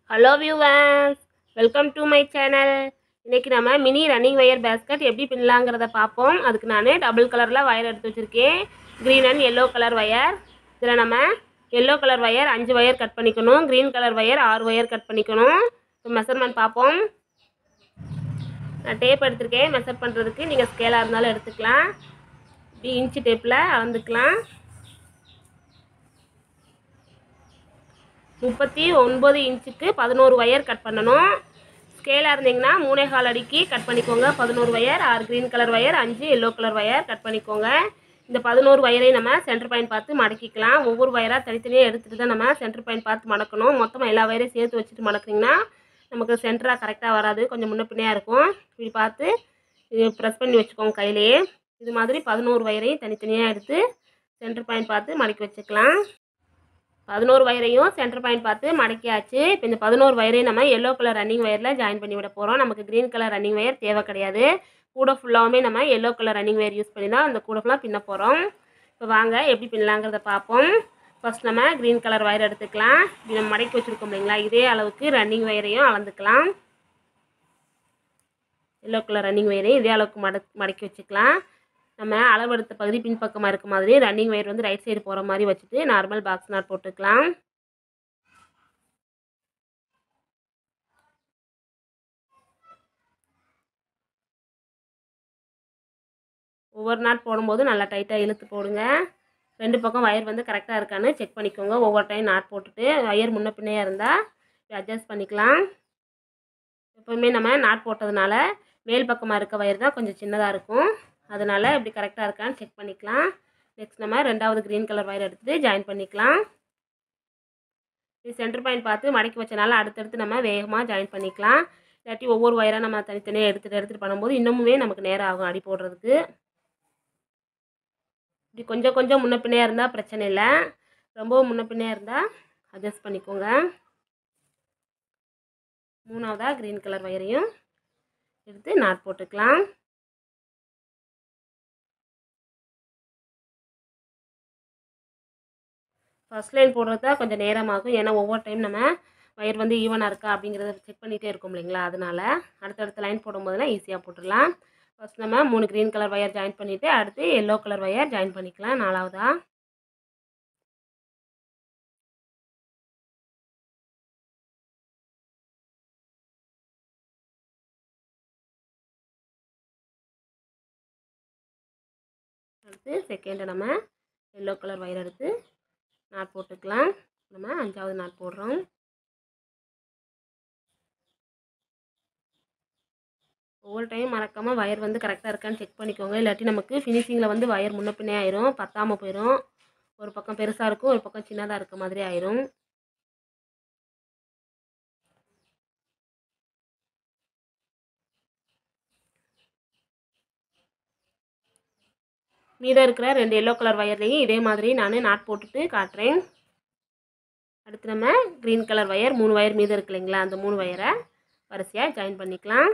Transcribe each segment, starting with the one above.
hello viewers welcome to my channel இன்றைக்கி நம்ம mini running wire basket எப்படி பின்னலாங்கிறத பார்ப்போம் அதுக்கு நான் டபுள் கலரில் ஒயர் எடுத்து வச்சுருக்கேன் green and yellow colour wire இதில் நம்ம எல்லோ கலர் ஒயர் அஞ்சு ஒயர் கட் பண்ணிக்கணும் க்ரீன் கலர் ஒயர் ஆறு ஒயர் கட் பண்ணிக்கணும் இப்போ மெஷர்மெண்ட் பார்ப்போம் நான் டேப் எடுத்திருக்கேன் மெஷர் பண்ணுறதுக்கு நீங்கள் ஸ்கேலாக இருந்தாலும் எடுத்துக்கலாம் இப்படி இன்ச்சு டேப்பில் அளந்துக்கலாம் முப்பத்தி ஒன்பது இன்ச்சுக்கு பதினோரு ஒயர் கட் பண்ணணும் ஸ்கேலாக இருந்தீங்கன்னா மூணே கால் அடிக்கு கட் பண்ணிக்கோங்க பதினோரு ஒயர் ஆறு க்ரீன் கலர் ஒயர் அஞ்சு எல்லோ கலர் ஒயர் கட் பண்ணிக்கோங்க இந்த பதினோரு ஒயரையும் நம்ம சென்டர் பாயிண்ட் பார்த்து மடக்கிக்கலாம் ஒவ்வொரு ஒயராக தனித்தனியாக எடுத்துகிட்டு தான் நம்ம சென்டர் பாயிண்ட் பார்த்து மடக்கணும் மொத்தமாக எல்லா ஒயரையும் சேர்த்து வச்சுட்டு மடக்குனீங்கன்னா நமக்கு சென்டராக கரெக்டாக வராது கொஞ்சம் முன்ன பின்னையாக இருக்கும் இப்படி பார்த்து இது ப்ரெஸ் பண்ணி வச்சுக்கோங்க கையிலேயே இது மாதிரி பதினோரு ஒயரையும் தனித்தனியாக எடுத்து சென்டர் பாயிண்ட் பார்த்து மடக்கி வச்சுக்கலாம் பதினோரு வயரையும் சென்டர் பாயிண்ட் பார்த்து மடக்கியாச்சு இப்போ இந்த பதினோரு வயரையும் நம்ம எல்லோ கலர் ரன்னிங் வயரில் ஜாயின் பண்ணி விட போகிறோம் நமக்கு க்ரீன் கலர் ரன்னிங் வயர் தேவை கிடையாது கூட ஃபுல்லாகவுமே நம்ம yellow colour running wire use பண்ணி தான் அந்த கூட ஃபுல்லாக பின்ன போகிறோம் இப்போ வாங்க எப்படி பின்னலாங்கிறத பார்ப்போம் ஃபர்ஸ்ட் நம்ம க்ரீன் கலர் வயர் எடுத்துக்கலாம் இப்படி நம்ம மடக்கி வச்சுருக்கோம் இல்லைங்களா இதே அளவுக்கு ரன்னிங் வயரையும் அளந்துக்கலாம் எல்லோ கலர் ரன்னிங் வயரையும் இதே அளவுக்கு மட மடக்கி வச்சுக்கலாம் நம்ம அளவெடுத்த பகுதி பின்பக்கமாக இருக்க மாதிரி ரன்னிங் ஒயர் வந்து ரைட் சைடு போகிற மாதிரி வச்சுட்டு நார்மல் பாக்ஸ் நாட் போட்டுக்கலாம் ஒவ்வொரு நாட் போடும்போது நல்லா டைட்டாக இழுத்து போடுங்க ரெண்டு பக்கம் ஒயர் வந்து கரெக்டாக இருக்கான்னு செக் பண்ணிக்கோங்க ஒவ்வொரு டைம் நாட் போட்டுட்டு ஒயர் முன்ன பின்னையாக இருந்தால் அட்ஜஸ்ட் பண்ணிக்கலாம் எப்போவுமே நம்ம நாட் போட்டதுனால மேல் பக்கமாக இருக்க ஒயர் தான் கொஞ்சம் சின்னதாக இருக்கும் அதனால் இப்படி கரெக்டாக இருக்கான்னு செக் பண்ணிக்கலாம் நெக்ஸ்ட் நம்ம ரெண்டாவது க்ரீன் கலர் ஒயர் எடுத்துகிட்டு ஜாயின் பண்ணிக்கலாம் இது சென்டர் பாயிண்ட் பார்த்து மடக்கி வச்சனால அடுத்தடுத்து நம்ம வேகமாக ஜாயின் பண்ணிக்கலாம் இல்லாட்டி ஒவ்வொரு ஒயராக நம்ம தனித்தனியாக எடுத்துகிட்டு எடுத்துகிட்டு பண்ணும்போது இன்னமுமே நமக்கு நேரம் ஆகும் அடி போடுறதுக்கு இப்படி கொஞ்சம் கொஞ்சம் முன்ன பின்னையாக இருந்தால் பிரச்சனை இல்லை ரொம்பவும் முன்ன பின்னையாக இருந்தால் அட்ஜஸ்ட் பண்ணிக்கோங்க மூணாவதாக க்ரீன் கலர் ஒயரையும் எடுத்து நாட் போட்டுக்கலாம் ஃபஸ்ட் லைன் போடுறது தான் கொஞ்சம் நேரமாகும் ஏன்னா ஒவ்வொரு டைம் நம்ம ஒயர் வந்து ஈவனாக இருக்கா அப்படிங்கிறத செக் பண்ணிகிட்டே இருக்கும் இல்லைங்களா அதனால் அடுத்தடுத்த லைன் போடும்போதெல்லாம் ஈஸியாக போட்டுடலாம் ஃபஸ்ட் நம்ம மூணு க்ரீன் கலர் ஒயர் ஜாயின் பண்ணிவிட்டு அடுத்து எல்லோ கலர் ஒயர் ஜாயின் பண்ணிக்கலாம் நாலாவதா அடுத்து செகண்டை நம்ம எல்லோ கலர் ஒயர் எடுத்து நாட் போட்டுக்கலாம் நம்ம அஞ்சாவது நாட் போடுறோம் ஒவ்வொரு டைம் மறக்காமல் ஒயர் வந்து கரெக்டாக இருக்கான்னு செக் பண்ணிக்கோங்க இல்லாட்டி நமக்கு ஃபினிஷிங்கில் வந்து ஒயர் முன்ன பின்னே ஆயிரும் பத்தாமல் போயிடும் ஒரு பக்கம் பெருசாக இருக்கும் ஒரு பக்கம் சின்னதாக இருக்க மாதிரி ஆயிரும் மீதம் இருக்கிற ரெண்டு எல்லோ கலர் ஒயர்லேயும் இதே மாதிரி நான் நாட் போட்டுட்டு காட்டுறேன் அடுத்து நம்ம க்ரீன் கலர் ஒயர் மூணு ஒயர் மீதம் இருக்கு இல்லைங்களா அந்த மூணு ஒயரை வரிசையாக ஜாயின் பண்ணிக்கலாம்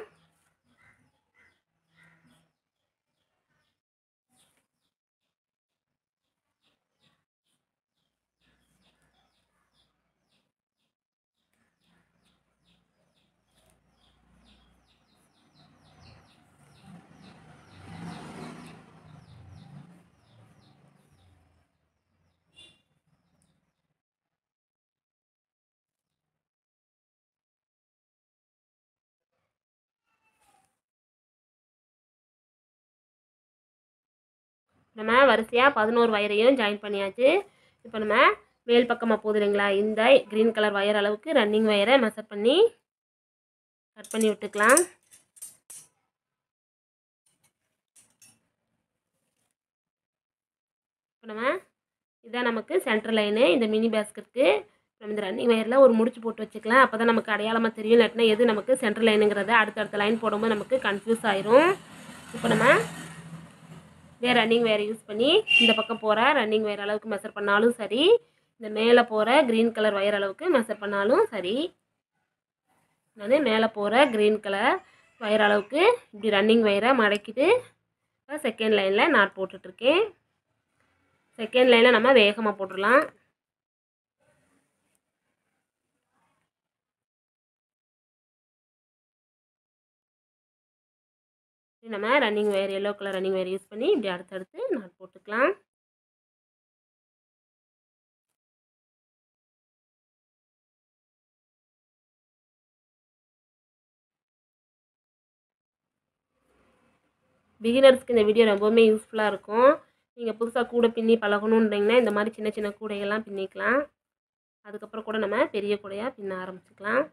நம்ம வரிசையாக பதினோரு வயரையும் ஜாயின் பண்ணியாச்சு இப்போ நம்ம மேல் பக்கமாக போகுது இல்லைங்களா இந்த க்ரீன் கலர் ஒயர் அளவுக்கு ரன்னிங் ஒயரை மெஷர் பண்ணி கட் பண்ணி விட்டுக்கலாம் இப்போ நம்ம இதான் நமக்கு சென்டர் லைனு இந்த மினி பேஸ்கெட்டுக்கு நம்ம இந்த ரன்னிங் ஒயரில் ஒரு முடிச்சு போட்டு வச்சுக்கலாம் அப்போ தான் நமக்கு அடையாளமாக தெரியும் இல்லாட்டினா எது நமக்கு சென்டர் லைனுங்கிறத அடுத்தடுத்த லைன் போடும்போது நமக்கு கன்ஃபியூஸ் ஆயிரும் இப்போ நம்ம இதே ரன்னிங் வேர் யூஸ் பண்ணி இந்த பக்கம் போகிற ரன்னிங் வேர் அளவுக்கு மெஷர் பண்ணாலும் சரி இந்த மேலே போகிற க்ரீன் கலர் ஒயர் அளவுக்கு மெஷர் பண்ணாலும் சரி நான் மேலே போகிற க்ரீன் கலர் ஒயர் அளவுக்கு இப்படி ரன்னிங் ஒயரை மடக்கிட்டு செகண்ட் லைனில் நாட் போட்டுட்ருக்கேன் செகண்ட் லைனில் நம்ம வேகமாக போட்டுடலாம் நம்ம running wire yellow colour running wire use பண்ணி இப்படி அடுத்தடுத்து நாட் போட்டுக்கலாம் பிகினர்ஸ்க்கு இந்த வீடியோ ரொம்பவுமே யூஸ்ஃபுல்லாக இருக்கும் நீங்கள் புதுசாக கூடை பின்னி பழகணுன்றீங்கன்னா இந்த மாதிரி சின்ன சின்ன கூடைகள்லாம் பின்னிக்கலாம் அதுக்கப்புறம் கூட நம்ம பெரிய கூடையாக பின்ன ஆரம்பிச்சுக்கலாம்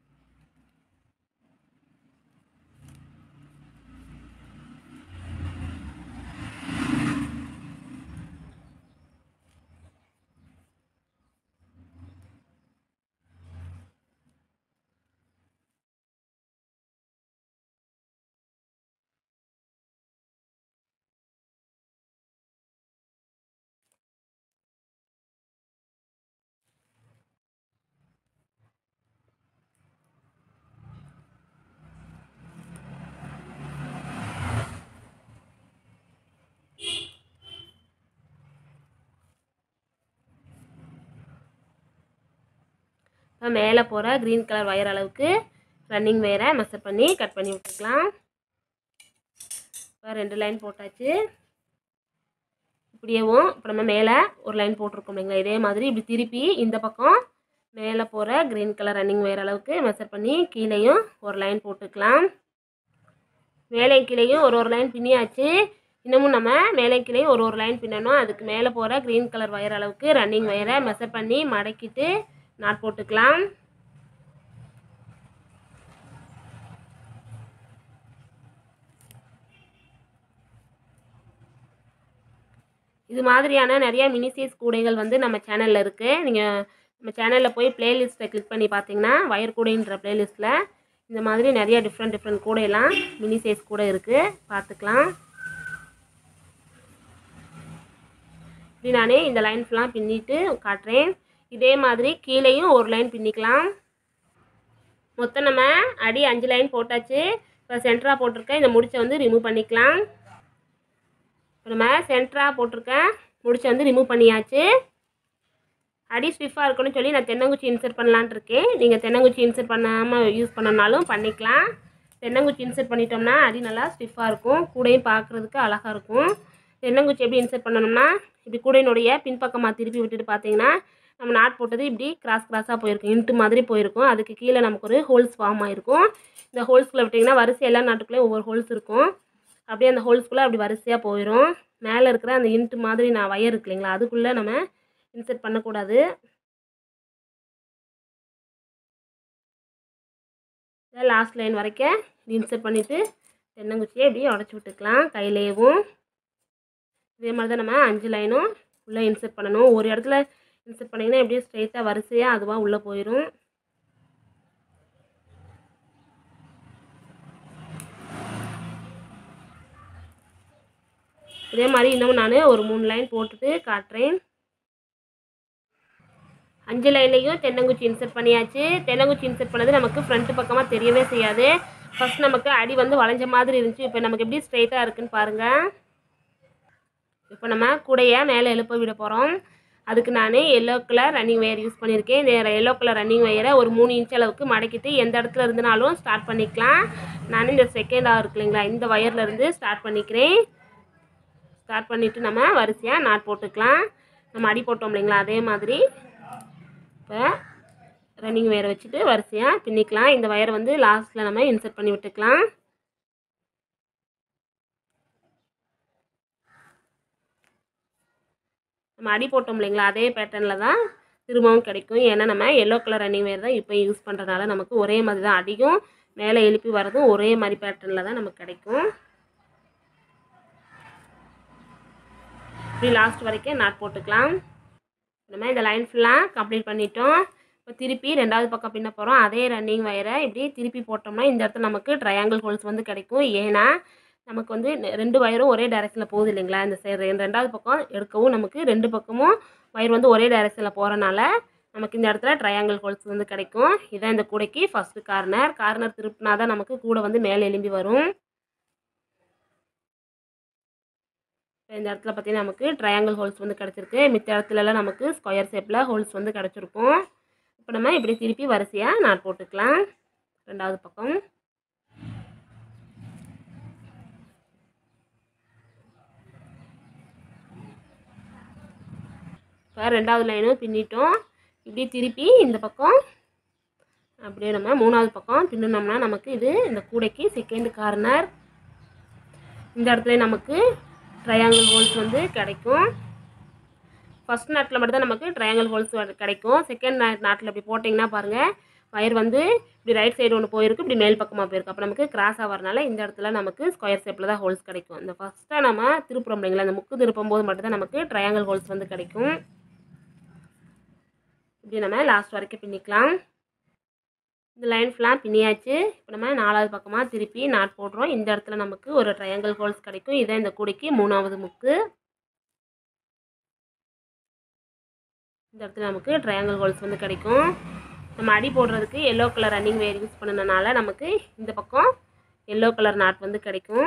இப்போ மேலே போகிற க்ரீன் கலர் ஒயர் அளவுக்கு ரன்னிங் ஒயரை மெஷர் பண்ணி கட் பண்ணி விட்டுக்கலாம் இப்போ ரெண்டு லைன் போட்டாச்சு இப்படியேவும் இப்போ நம்ம மேலே ஒரு லைன் போட்டிருக்கோம் இல்லைங்களா இதே மாதிரி இப்படி திருப்பி இந்த பக்கம் மேலே போகிற க்ரீன் கலர் ரன்னிங் ஒயர் அளவுக்கு மெஷர் பண்ணி கீழேயும் ஒரு லைன் போட்டுக்கலாம் மேலே கீழேயும் ஒரு ஒரு லைன் பின்னியாச்சு இன்னமும் நம்ம மேலே கீழேயும் ஒரு ஒரு லைன் பின்னணும் அதுக்கு மேலே போகிற க்ரீன் கலர் ஒயர் அளவுக்கு ரன்னிங் ஒயரை மெஷர் பண்ணி மடக்கிட்டு நாட் போட்டுக்கலாம் இது மாதிரியான நிறைய மினி சைஸ் கூடைகள் வந்து நம்ம சேனலில் இருக்குது நீங்கள் நம்ம சேனலில் போய் பிளேலிஸ்ட்டை கிளிக் பண்ணி பார்த்தீங்கன்னா வயர் கூடைன்ற பிளேலிஸ்ட்டில் இந்த மாதிரி நிறைய டிஃப்ரெண்ட் டிஃப்ரெண்ட் கூடையெல்லாம் மினி சைஸ் கூட இருக்குது பார்த்துக்கலாம் இப்படி நானே இந்த லைன் ஃபுல்லாக பின்னிட்டு காட்டுறேன் இதே மாதிரி கீழேயும் ஒரு லைன் பின்னிக்கலாம் மொத்தம் நம்ம அடி அஞ்சு லைன் போட்டாச்சு இப்போ சென்டராக போட்டிருக்க இந்த முடிச்சை வந்து ரிமூவ் பண்ணிக்கலாம் இப்போ நம்ம சென்டராக போட்டிருக்க முடிச்சை வந்து ரிமூவ் பண்ணியாச்சு அடி ஸ்டிஃபாக இருக்கணும்னு சொல்லி நான் தென்னங்குச்சி இன்சர்ட் பண்ணலான்ட்டு இருக்கேன் நீங்கள் தென்னங்குச்சி இன்சர்ட் பண்ணாமல் யூஸ் பண்ணனாலும் பண்ணிக்கலாம் தென்னங்குச்சி இன்சர்ட் பண்ணிட்டோம்னா அடி நல்லா ஸ்டிஃபாக இருக்கும் கூடையும் பார்க்குறதுக்கு அழகாக இருக்கும் தென்னங்குச்சி எப்படி இன்சர்ட் பண்ணணும்னா இப்படி கூடையினுடைய பின்பக்கமாக திருப்பி விட்டுட்டு பார்த்தீங்கன்னா நம்ம நாட் போட்டது இப்படி கிராஸ் கிராஸாக போயிருக்கும் இன்ட்டு மாதிரி போயிருக்கும் அதுக்கு கீழே நமக்கு ஒரு ஹோல்ஸ் ஃபார்ம் ஆயிருக்கும் இந்த ஹோல்ஸ்குள்ளே விட்டிங்கன்னா வரிசை எல்லா நாட்டுக்குள்ளேயும் ஒவ்வொரு ஹோல்ஸ் இருக்கும் அப்படியே அந்த ஹோல்ஸ்குள்ளே அப்படி வரிசையாக போயிடும் மேலே இருக்கிற அந்த இன்ட்டு மாதிரி நான் வயர் இருக்கு இல்லைங்களா அதுக்குள்ளே நம்ம இன்சர்ட் பண்ணக்கூடாது லாஸ்ட் லைன் வரைக்கும் இன்சர்ட் பண்ணிவிட்டு தென்னங்குச்சியை இப்படி உடச்சி விட்டுக்கலாம் கையிலேயும் இதே மாதிரி தான் நம்ம அஞ்சு லைனும் உள்ளே இன்சர்ட் பண்ணணும் ஒரு இடத்துல இன்சர்ட் பண்ணிங்கன்னா எப்படியே ஸ்ட்ரைட்டாக வரிசையாக அதுவாக உள்ளே போயிடும் இதே மாதிரி இன்னும் நான் ஒரு மூணு லைன் போட்டுட்டு காட்டுறேன் அஞ்சு லைன்லேயும் தென்னங்குச்சி இன்சர்ட் பண்ணியாச்சு தென்னங்குச்சி இன்சர்ட் பண்ணது நமக்கு ஃப்ரண்ட் பக்கமாக தெரியவே செய்யாது ஃபஸ்ட் நமக்கு அடி வந்து வளைஞ்ச மாதிரி இருந்துச்சு இப்போ நமக்கு எப்படி ஸ்ட்ரைட்டாக இருக்குன்னு பாருங்கள் இப்போ நம்ம கூடைய மேலே எழுப்ப விட போகிறோம் அதுக்கு நான் yellow colour running wire use பண்ணியிருக்கேன் இந்த எல்லோ கலர் ரன்னிங் ஒயரை ஒரு மூணு இன்ச் அளவுக்கு மடக்கிட்டு எந்த இடத்துல இருந்துனாலும் ஸ்டார்ட் பண்ணிக்கலாம் நான் இந்த செகண்ட் ஆர் இருக்கு இல்லைங்களா இந்த ஒயர்ல இருந்து ஸ்டார்ட் பண்ணிக்கிறேன் ஸ்டார்ட் பண்ணிவிட்டு நம்ம வரிசையாக நாட் போட்டுக்கலாம் நம்ம அடி போட்டோம் இல்லைங்களா அதே மாதிரி இப்போ ரன்னிங் ஒயரை வச்சுட்டு வரிசையாக பின்னிக்கலாம் இந்த ஒயரை வந்து லாஸ்ட்டில் நம்ம இன்சர்ட் பண்ணி விட்டுக்கலாம் நம்ம அடி போட்டோம் இல்லைங்களா அதே பேட்டர்னில் தான் திரும்பவும் கிடைக்கும் ஏன்னா நம்ம எல்லோ கலர் ரன்னிங் வேர் தான் இப்போ யூஸ் பண்ணுறதுனால நமக்கு ஒரே மாதிரி தான் அடியும் மேலே எழுப்பி வர்றதும் ஒரே மாதிரி பேட்டர்னில் தான் நமக்கு கிடைக்கும் இப்படி லாஸ்ட் வரைக்கும் நாட் போட்டுக்கலாம் நம்ம இந்த லைன் ஃபுல்லாக கம்ப்ளீட் பண்ணிட்டோம் இப்போ திருப்பி ரெண்டாவது பக்கம் பின்ன போகிறோம் அதே ரன்னிங் வயரை இப்படி திருப்பி போட்டோம்னா இந்த இடத்துல நமக்கு ட்ரையாங்கிள் ஹோல்ஸ் வந்து கிடைக்கும் ஏன்னா நமக்கு வந்து நெ- ரெண்டு வயரும் ஒரே டைரக்ஷனில் போகுது இல்லைங்களா இந்த சைடு ரெண்டாவது பக்கம் எடுக்கவும் நமக்கு ரெண்டு பக்கமும் வயர் வந்து ஒரே டைரக்ஷனில் போகிறனால நமக்கு இந்த இடத்துல ட்ரையாங்கிள் ஹோல்ஸ் வந்து கிடைக்கும் இதான் இந்த கூடைக்கு ஃபஸ்ட்டு கார்னர் கார்னர் திருப்பினா தான் நமக்கு கூடை வந்து மேலே எலும்பி வரும் இப்போ இந்த இடத்துல பார்த்தீங்கன்னா நமக்கு ட்ரையாங்கிள் ஹோல்ஸ் வந்து கிடச்சிருக்கு மித்த இடத்துலலாம் நமக்கு ஸ்கொயர் ஷேப்பில் ஹோல்ஸ் வந்து கிடச்சிருக்கும் இப்போ நம்ம இப்படி திருப்பி வரிசையாக நாட் போட்டுக்கலாம் ரெண்டாவது பக்கம் இப்போ ரெண்டாவது லைனும் பின்னிட்டோம் இப்படி திருப்பி இந்த பக்கம் அப்படியே நம்ம மூணாவது பக்கம் பின்னினோம்னா நமக்கு இது இந்த கூடைக்கு செகண்ட் கார்னர் இந்த இடத்துல நமக்கு ட்ரையாங்கிள் ஹோல்ஸ் வந்து கிடைக்கும் ஃபஸ்ட் நாட்டில் மட்டும் தான் நமக்கு ட்ரையாங்கிள் ஹோல்ஸ் கிடைக்கும் செகண்ட் நாட்டில் இப்படி போட்டிங்கன்னா பாருங்கள் வயர் வந்து இப்படி ரைட் சைடு ஒன்று போயிருக்கு இப்படி மேல் பக்கமாக போயிருக்கு அப்போ நமக்கு கிராஸாக வரனால இந்த இடத்துல நமக்கு ஸ்கொயர் ஷேப்பில் தான் ஹோல்ஸ் கிடைக்கும் இந்த ஃபஸ்ட்டாக நம்ம திருப்புறோம் இல்லைங்களா இந்த முக்கு திருப்பும் போது மட்டும் தான் நமக்கு ட்ரையாங்கிள் ஹோல்ஸ் வந்து கிடைக்கும் இப்படி நம்ம லாஸ்ட் வரைக்கும் பின்னிக்கலாம் இந்த லைன் ஃபுல்லாக பின்னியாச்சு இப்போ நம்ம நாலாவது பக்கமாக திருப்பி நாட் போடுறோம் இந்த இடத்துல நமக்கு ஒரு ட்ரையாங்கிள் ஹோல்ஸ் கிடைக்கும் இதான் இந்த கூடைக்கு மூணாவது முக்கு இந்த இடத்துல நமக்கு ட்ரையாங்கிள் ஹோல்ஸ் வந்து கிடைக்கும் நம்ம அடி போடுறதுக்கு yellow colour running wire use பண்ணனால நமக்கு இந்த பக்கம் எல்லோ கலர் நாட் வந்து கிடைக்கும்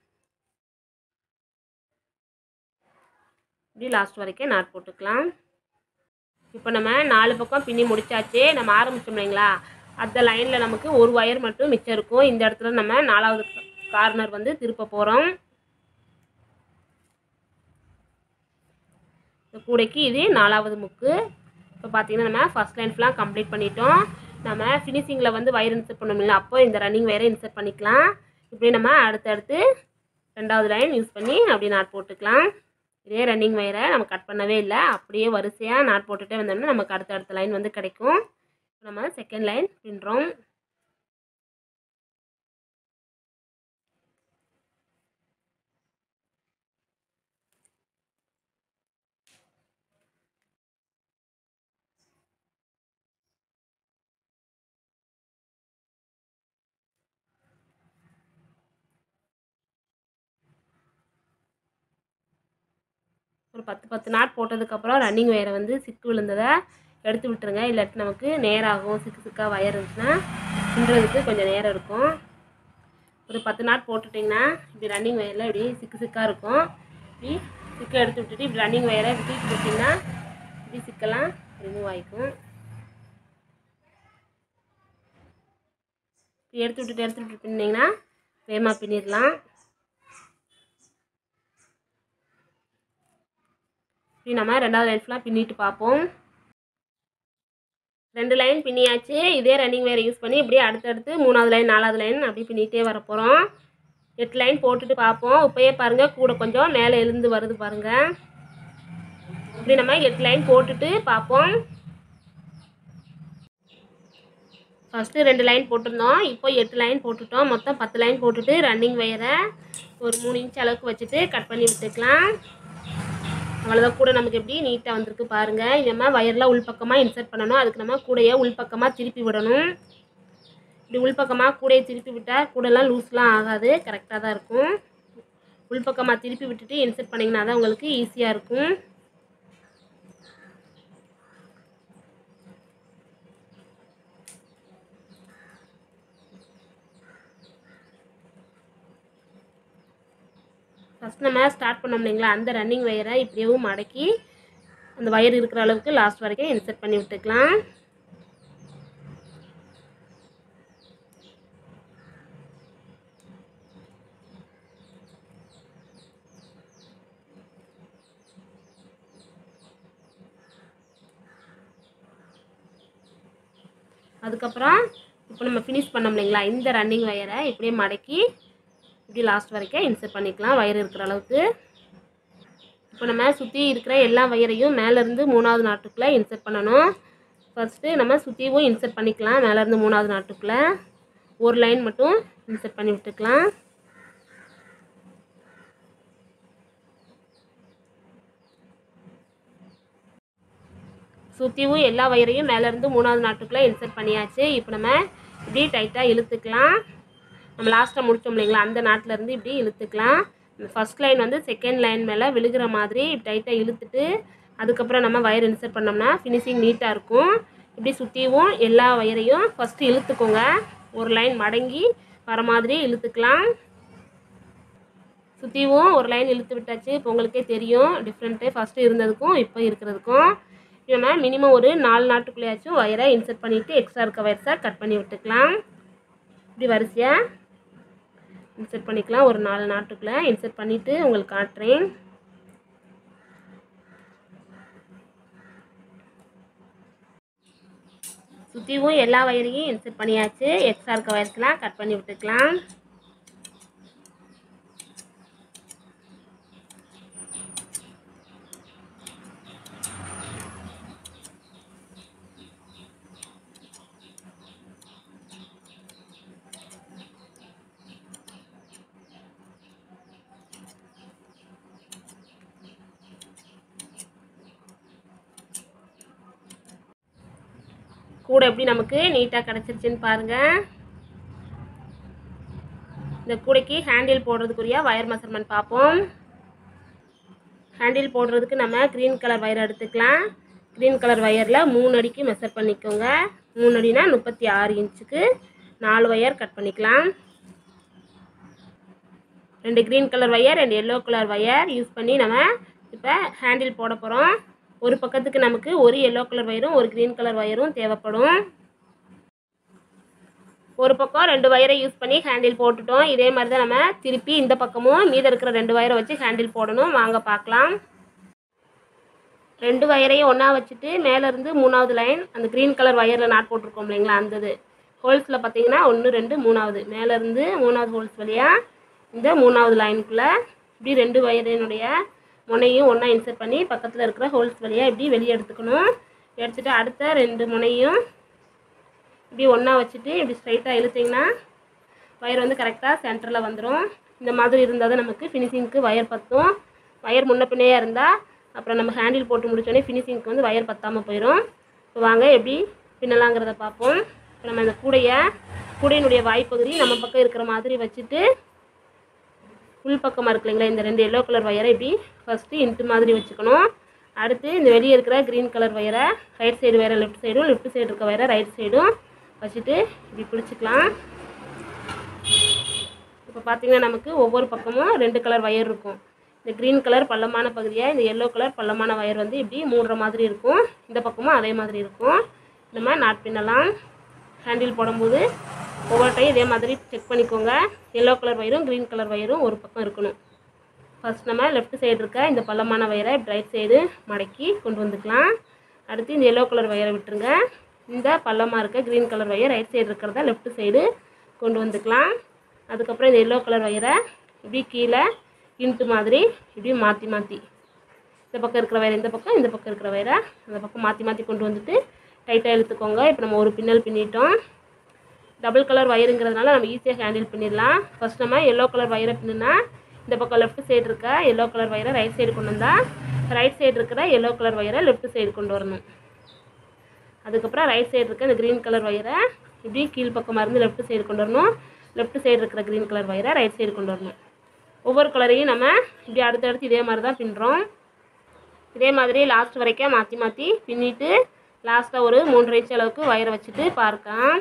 இப்படி லாஸ்ட் வரைக்கும் நாட் போட்டுக்கலாம் இப்போ நம்ம நாலு பக்கம் பின்னி முடிச்சாச்சு நம்ம ஆரம்பிச்சோம் இல்லைங்களா அந்த லைனில் நமக்கு ஒரு ஒயர் மட்டும் மிச்சம் இருக்கும் இந்த இடத்துல நம்ம நாலாவது கார்னர் வந்து திருப்ப போகிறோம் இந்த கூடைக்கு இது நாலாவது முக்கு இப்போ பார்த்தீங்கன்னா நம்ம ஃபஸ்ட் லைன் ஃபுல்லாக கம்ப்ளீட் பண்ணிட்டோம் நம்ம ஃபினிஷிங்கில் வந்து வயர் இன்சர்ட் பண்ணோம்ல அப்போ இந்த ரன்னிங் வயரை இன்சர்ட் பண்ணிக்கலாம் இப்படி நம்ம அடுத்தடுத்து ரெண்டாவது லைன் யூஸ் பண்ணி அப்படி நாட் போட்டுக்கலாம் இதே ரன்னிங் வயரை நம்ம கட் பண்ணவே இல்லை அப்படியே வரிசையாக நாட் போட்டுகிட்டே வந்தோம்னா நமக்கு அடுத்த அடுத்த லைன் வந்து கிடைக்கும் நம்ம செகண்ட் லைன் பின்னுறோம் ஒரு பத்து பத்து நாட் போட்டதுக்கப்புறம் ரன்னிங் வயரை வந்து சிக்கு விழுந்ததை எடுத்து விட்டுருங்க இல்லாட்டி நமக்கு நேராகும் சிக்கு சிக்காக வயர் இருந்துச்சுன்னா பின்னுறதுக்கு கொஞ்சம் நேரம் இருக்கும் ஒரு பத்து நாட் போட்டுட்டிங்கன்னா இப்படி ரன்னிங் வயரில் இப்படி சிக்கு சிக்காக இருக்கும் இப்படி சிக்கை எடுத்து விட்டுட்டு இப்படி ரன்னிங் வயரை இப்படி தூக்கி போட்டிங்கன்னா இப்படி சிக்கெல்லாம் ரிமூவ் ஆகிக்கும் இப்படி எடுத்து விட்டுட்டு எடுத்து விட்டு பின்னிங்கன்னா வேகமாக பின்னிடலாம் இப்படி நம்ம ரெண்டாவது லைன் ஃபுல்லாக பின்னிட்டு பார்ப்போம் ரெண்டு லைன் பின்னியாச்சு இதே ரன்னிங் வேறு யூஸ் பண்ணி இப்படியே அடுத்தடுத்து மூணாவது லைன் நாலாவது லைன் அப்படி பின்னிட்டே வர போகிறோம் எட்டு லைன் போட்டுட்டு பார்ப்போம் இப்போயே பாருங்கள் கூட கொஞ்சம் மேலே எழுந்து வருது பாருங்கள் இப்படி நம்ம எட்டு லைன் போட்டுட்டு பார்ப்போம் ஃபஸ்ட்டு ரெண்டு லைன் போட்டிருந்தோம் இப்போ எட்டு லைன் போட்டுட்டோம் மொத்தம் பத்து லைன் போட்டுட்டு ரன்னிங் வயரை ஒரு மூணு இன்ச் அளவுக்கு வச்சுட்டு கட் பண்ணி விட்டுக்கலாம் அவ்வளோதான் கூட நமக்கு எப்படி நீட்டாக வந்திருக்கு பாருங்கள் நம்ம வயர்லாம் உள்பக்கமாக இன்சர்ட் பண்ணணும் அதுக்கு நம்ம கூடையை உள்பக்கமாக திருப்பி விடணும் இப்படி உள்பக்கமாக கூடையை திருப்பி விட்டால் கூடெல்லாம் லூஸ்லாம் ஆகாது கரெக்டாக தான் இருக்கும் உள்பக்கமாக திருப்பி விட்டுட்டு இன்சர்ட் பண்ணிங்கன்னா தான் உங்களுக்கு ஈஸியாக இருக்கும் ஃபஸ்ட் நம்ம ஸ்டார்ட் பண்ணோம் இல்லைங்களா அந்த ரன்னிங் வயரை இப்படியேவும் மடக்கி அந்த வயர் இருக்கிற அளவுக்கு லாஸ்ட் வரைக்கும் இன்சர்ட் பண்ணி விட்டுக்கலாம் அதுக்கப்புறம் இப்போ நம்ம ஃபினிஷ் பண்ணோம் இல்லைங்களா இந்த ரன்னிங் வயரை இப்படியே மடக்கி இப்படி லாஸ்ட் வரைக்கும் இன்சர்ட் பண்ணிக்கலாம் வயர் இருக்கிற அளவுக்கு இப்போ நம்ம சுற்றி இருக்கிற எல்லா வயரையும் மேலேருந்து மூணாவது நாட்டுக்குள்ளே இன்சர்ட் பண்ணணும் ஃபஸ்ட்டு நம்ம சுற்றியும் இன்சர்ட் பண்ணிக்கலாம் மேலேருந்து மூணாவது நாட்டுக்குள்ளே ஒரு லைன் மட்டும் இன்சர்ட் பண்ணி விட்டுக்கலாம் சுற்றியும் எல்லா வயரையும் மேலேருந்து மூணாவது நாட்டுக்குள்ளே இன்சர்ட் பண்ணியாச்சு இப்போ நம்ம இப்படி டைட்டாக இழுத்துக்கலாம் நம்ம லாஸ்ட்டாக முடிச்சோம் இல்லைங்களா அந்த நாட்டிலேருந்து இப்படி இழுத்துக்கலாம் ஃபஸ்ட் லைன் வந்து செகண்ட் லைன் மேலே விழுகிற மாதிரி டைட்டாக இழுத்துட்டு அதுக்கப்புறம் நம்ம வயர் இன்சர்ட் பண்ணோம்னா ஃபினிஷிங் நீட்டாக இருக்கும் இப்படி சுற்றியும் எல்லா வயரையும் ஃபஸ்ட்டு இழுத்துக்கோங்க ஒரு லைன் மடங்கி வர மாதிரி இழுத்துக்கலாம் சுற்றியும் ஒரு லைன் இழுத்து விட்டாச்சு இப்போ உங்களுக்கே தெரியும் டிஃப்ரெண்ட்டு ஃபஸ்ட்டு இருந்ததுக்கும் இப்போ இருக்கிறதுக்கும் நம்ம மினிமம் ஒரு நாலு நாட்டுக்குள்ளேயாச்சும் வயரை இன்சர்ட் பண்ணிவிட்டு எக்ஸ்ட்ரா இருக்க வயர்ஸை கட் பண்ணி விட்டுக்கலாம் இப்படி வரிசையாக இன்சர்ட் பண்ணிக்கலாம் ஒரு நாலு நாட்டுக்குள்ளே இன்சர்ட் பண்ணிவிட்டு உங்களுக்கு காட்டுறேன் சுற்றியும் எல்லா வயரையும் இன்சர்ட் பண்ணியாச்சு எக்ஸ்ட்ரா இருக்க வயர்ஸ்லாம் கட் பண்ணி விட்டுக்கலாம் கூட எப்படி நமக்கு நீட்டாக கிடச்சிருச்சுன்னு பாருங்கள் இந்த கூடைக்கு ஹேண்டில் போடுறதுக்குரிய வயர் மெஷர்மெண்ட் பார்ப்போம் ஹேண்டில் போடுறதுக்கு நம்ம க்ரீன் கலர் வயர் எடுத்துக்கலாம் க்ரீன் கலர் வயரில் மூணு அடிக்கு மெஷர் பண்ணிக்கோங்க மூணு அடினா முப்பத்தி ஆறு இன்ச்சுக்கு நாலு வயர் கட் பண்ணிக்கலாம் ரெண்டு க்ரீன் கலர் வயர் ரெண்டு எல்லோ கலர் வயர் யூஸ் பண்ணி நம்ம இப்போ ஹேண்டில் போட போகிறோம் ஒரு பக்கத்துக்கு நமக்கு ஒரு எல்லோ கலர் வயரும் ஒரு க்ரீன் கலர் வயரும் தேவைப்படும் ஒரு பக்கம் ரெண்டு வயரை யூஸ் பண்ணி ஹேண்டில் போட்டுட்டோம் இதே மாதிரி தான் நம்ம திருப்பி இந்த பக்கமும் மீத இருக்கிற ரெண்டு வயரை வச்சு ஹேண்டில் போடணும் வாங்க பார்க்கலாம் ரெண்டு வயரையும் ஒன்றா வச்சுட்டு மேலேருந்து மூணாவது லைன் அந்த க்ரீன் கலர் வயரில் நாட் போட்டிருக்கோம் இல்லைங்களா அந்த இது ஹோல்ஸில் பார்த்தீங்கன்னா ஒன்று ரெண்டு மூணாவது மேலேருந்து மூணாவது ஹோல்ஸ் வழியாக இந்த மூணாவது லைனுக்குள்ளே இப்படி ரெண்டு வயரினுடைய முனையும் ஒன்றா இன்சர்ட் பண்ணி பக்கத்தில் இருக்கிற ஹோல்ஸ் வழியாக இப்படி வெளியே எடுத்துக்கணும் எடுத்துகிட்டு அடுத்த ரெண்டு முனையும் இப்படி ஒன்றா வச்சுட்டு இப்படி ஸ்ட்ரைட்டாக இழுத்திங்கன்னா வயர் வந்து கரெக்டாக சென்டரில் வந்துடும் இந்த மாதிரி இருந்தால் தான் நமக்கு ஃபினிஷிங்க்கு வயர் பத்தும் வயர் முன்ன பின்னையாக இருந்தால் அப்புறம் நம்ம ஹேண்டில் போட்டு முடிச்சோடனே ஃபினிஷிங்க்கு வந்து வயர் பத்தாமல் போயிடும் இப்போ வாங்க எப்படி பின்னலாங்கிறத பார்ப்போம் இப்போ நம்ம இந்த கூடையை கூடையினுடைய வாய்ப்பகுதி நம்ம பக்கம் இருக்கிற மாதிரி வச்சுட்டு உள் பக்கமாக இருக்கு இல்லைங்களா இந்த ரெண்டு எல்லோ கலர் வயரை இப்படி ஃபஸ்ட்டு இன்ட்டு மாதிரி வச்சுக்கணும் அடுத்து இந்த வெளியே இருக்கிற க்ரீன் கலர் வயரை ரைட் சைடு வேறு லெஃப்ட் சைடும் லெஃப்ட் சைடு இருக்க வயரை ரைட் சைடும் வச்சுட்டு இப்படி பிடிச்சிக்கலாம் இப்போ பார்த்தீங்கன்னா நமக்கு ஒவ்வொரு பக்கமும் ரெண்டு கலர் வயர் இருக்கும் இந்த க்ரீன் கலர் பள்ளமான பகுதியாக இந்த எல்லோ கலர் பள்ளமான வயர் வந்து இப்படி மூடுற மாதிரி இருக்கும் இந்த பக்கமும் அதே மாதிரி இருக்கும் இந்த மாதிரி நாட் பின்னலாம் ஹேண்டில் போடும்போது ஒவ்வொரு டைம் இதே மாதிரி செக் பண்ணிக்கோங்க எல்லோ கலர் வயரும் க்ரீன் கலர் வயரும் ஒரு பக்கம் இருக்கணும் ஃபர்ஸ்ட் நம்ம லெஃப்ட் சைடு இருக்க இந்த பள்ளமான வயரை ரைட் சைடு மடக்கி கொண்டு வந்துக்கலாம் அடுத்து இந்த எல்லோ கலர் வயரை விட்டுருங்க இந்த பள்ளமாக இருக்க green colour wire right side இருக்கிறத லெஃப்ட் சைடு கொண்டு வந்துக்கலாம் அதுக்கப்புறம் இந்த எல்லோ கலர் வயரை இப்படி கீழே இன்ட்டு மாதிரி இப்படி மாற்றி மாற்றி இந்த பக்கம் இருக்கிற வயர் இந்த பக்கம் இந்த பக்கம் இருக்கிற வயரை அந்த பக்கம் மாற்றி மாற்றி கொண்டு வந்துட்டு டைட்டாக இழுத்துக்கோங்க இப்போ நம்ம ஒரு பின்னல் பின்னிட்டோம் டபுள் கலர் வயருங்கிறதுனால நம்ம ஈஸியாக ஹேண்டில் பண்ணிடலாம் ஃபர்ஸ்ட் நம்ம எல்லோ கலர் வயரை பின்னுனா இந்த பக்கம் லெஃப்ட் சைடு இருக்க எல்லோ கலர் வயரை ரைட் சைடு கொண்டு வந்தால் ரைட் சைடு இருக்கிற எல்லோ கலர் வயரை லெஃப்ட் சைடு கொண்டு வரணும் அதுக்கப்புறம் ரைட் சைடு இருக்க இந்த க்ரீன் கலர் வயரை இப்படி கீழ் பக்கமாக இருந்து லெஃப்ட் சைடு கொண்டு வரணும் லெஃப்ட் சைடு இருக்கிற க்ரீன் கலர் வயரை ரைட் சைடு கொண்டு வரணும் ஒவ்வொரு கலரையும் நம்ம இப்படி அடுத்தடுத்து இதே மாதிரி தான் பின்னுறோம் இதே மாதிரி லாஸ்ட் வரைக்கும் மாற்றி மாற்றி பின்னிட்டு லாஸ்ட்டாக ஒரு மூன்றரை இன்ச் அளவுக்கு வயரை வச்சுட்டு பார்க்கலாம்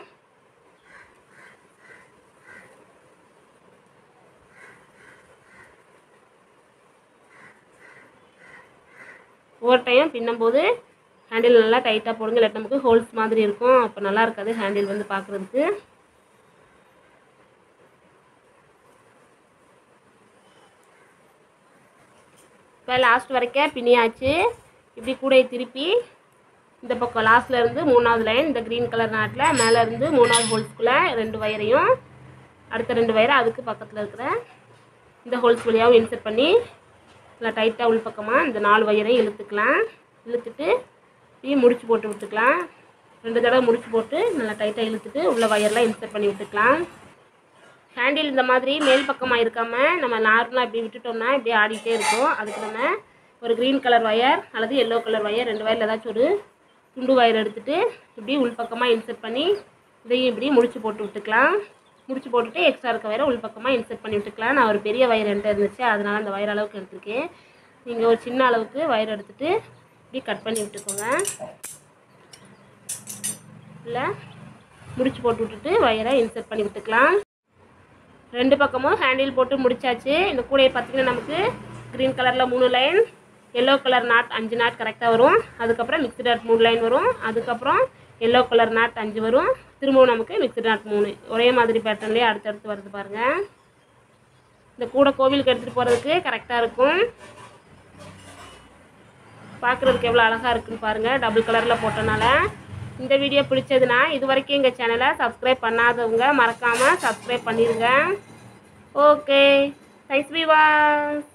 ஒவ்வொரு டைம் பின்னும்போது ஹேண்டில் நல்லா டைட்டாக போடுங்க இல்லாட்டி நமக்கு ஹோல்ஸ் மாதிரி இருக்கும் அப்போ நல்லா இருக்காது ஹேண்டில் வந்து பார்க்குறதுக்கு இப்போ லாஸ்ட் வரைக்கும் பின்னியாச்சு இப்படி கூடையை திருப்பி இந்த பக்கம் லாஸ்ட்ல இருந்து மூணாவது லைன் இந்த க்ரீன் கலர் நாட்டில் மேலே இருந்து மூணாவது ஹோல்ஸ்குள்ளே ரெண்டு வயரையும் அடுத்த ரெண்டு வயரை அதுக்கு பக்கத்தில் இருக்கிற இந்த ஹோல்ஸ் வழியாகவும் இன்சர்ட் பண்ணி நல்லா டைட்டாக உள் பக்கமாக இந்த நாலு வயரையும் இழுத்துக்கலாம் இழுத்துட்டு இப்படி முடிச்சு போட்டு விட்டுக்கலாம் ரெண்டு தடவை முடிச்சு போட்டு நல்லா டைட்டாக இழுத்துட்டு உள்ள வயர்லாம் இன்சர்ட் பண்ணி விட்டுக்கலாம் ஹேண்டில் இந்த மாதிரி மேல் பக்கமாக இருக்காமல் நம்ம நார்மலாக இப்படி விட்டுட்டோம்னா இப்படி ஆடிட்டே இருக்கும் அதுக்கு நம்ம ஒரு க்ரீன் கலர் வயர் அல்லது எல்லோ கலர் வயர் ரெண்டு வயரில் ஏதாச்சும் ஒரு துண்டு வயர் எடுத்துட்டு இப்படி உள் பக்கமாக இன்சர்ட் பண்ணி இதையும் இப்படி முடிச்சு போட்டு விட்டுக்கலாம் முடிச்சு போட்டுட்டு எக்ஸ்ட்ரா இருக்க வயரை உள் பக்கமாக இன்சர்ட் பண்ணி விட்டுக்கலாம் நான் ஒரு பெரிய வயர் என்கிட்ட இருந்துச்சு அதனால அந்த வயர் அளவுக்கு எடுத்திருக்கேன் நீங்கள் ஒரு சின்ன அளவுக்கு வயர் எடுத்துட்டு இப்படி கட் பண்ணி விட்டுக்கோங்க இல்லை முடிச்சு போட்டு விட்டுட்டு வயரை இன்சர்ட் பண்ணி விட்டுக்கலாம் ரெண்டு பக்கமும் ஹேண்டில் போட்டு முடிச்சாச்சு இந்த கூடையை பார்த்தீங்கன்னா நமக்கு க்ரீன் கலரில் மூணு லைன் எல்லோ கலர் நாட் அஞ்சு நாட் கரெக்டாக வரும் அதுக்கப்புறம் மிக்ஸ்டு நாட் மூணு லைன் வரும் அதுக்கப்புறம் எல்லோ கலர் நாட் அஞ்சு வரும் திரும்பவும் நமக்கு மிக்ஸ்டு நாட் மூணு ஒரே மாதிரி பேட்டர்ன்லேயே அடுத்தடுத்து வருது பாருங்கள் இந்த கூடை கோவிலுக்கு எடுத்துகிட்டு போகிறதுக்கு கரெக்டாக இருக்கும் பார்க்குறதுக்கு எவ்வளோ அழகாக இருக்குன்னு பாருங்கள் டபுள் கலரில் போட்டனால இந்த வீடியோ பிடிச்சதுன்னா இது வரைக்கும் எங்கள் சேனலை சப்ஸ்கிரைப் பண்ணாதவங்க மறக்காமல் சப்ஸ்கிரைப் பண்ணிடுங்க ஓகே தேங்க்ஸ் விவாஸ்